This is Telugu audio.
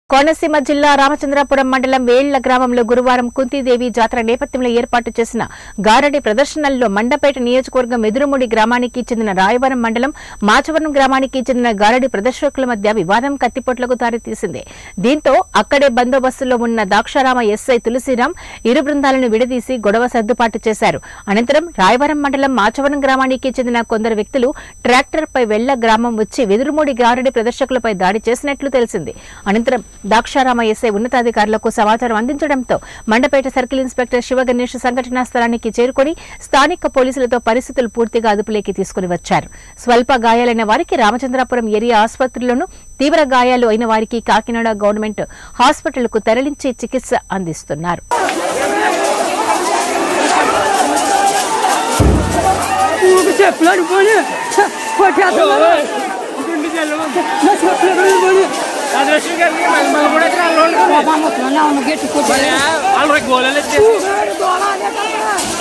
కోనసీమ జిల్లా రామచంద్రాపురం మండలం వేళ్ల గ్రామంలో గురువారం కుంతీదేవి జాతర నేపథ్యంలో ఏర్పాటు చేసిన గారడి ప్రదర్శనల్లో మండపేట నియోజకవర్గం ఎదురుముడి గ్రామానికి చెందిన రాయవరం మండలం మాచవరం గ్రామానికి చెందిన గారడి ప్రదర్శకుల మధ్య వివాదం కత్తిపోట్లకు దారితీసింది దీంతో అక్కడే బందోబస్తులో ఉన్న దాక్షారామ ఎస్ఐ తులసిరాం ఇరు బృందాలను విడదీసి గొడవ సర్దుబాటు చేశారు అనంతరం రాయవరం మండలం మాచవరం గ్రామానికి చెందిన కొందరు వ్యక్తులు ట్రాక్టర్పై వెళ్ల గ్రామం వచ్చి వెదురుమూడి గారడి ప్రదర్శకులపై దాడి చేసినట్లు తెలిసింది అనంతరం దాక్షారామ ఎస్ఐ ఉన్నతాధికారులకు సమాచారం అందించడంతో మండపేట సర్కిల్ ఇన్స్పెక్టర్ శివగణేష్ సంఘటనా స్థలానికి చేరుకుని స్థానిక పోలీసులతో పరిస్థితులు పూర్తిగా అదుపులోకి తీసుకుని వచ్చారు స్వల్ప గాయాలైన వారికి రామచంద్రాపురం ఏరియా ఆసుపత్రిలోను తీవ్ర గాయాలు అయిన వారికి కాకినాడ గవర్నమెంట్ హాస్పిటల్కు తరలించి చికిత్స అందిస్తున్నారు ఊరికి చెప్పులు అనుకోని కొట్టేస్తున్నారు నా చెప్పులు అనుకోని బాబా ముసలి ఉన్న గట్టి కొట్టారు వాళ్ళకి గోళాలు ఊరు దోళ అనేక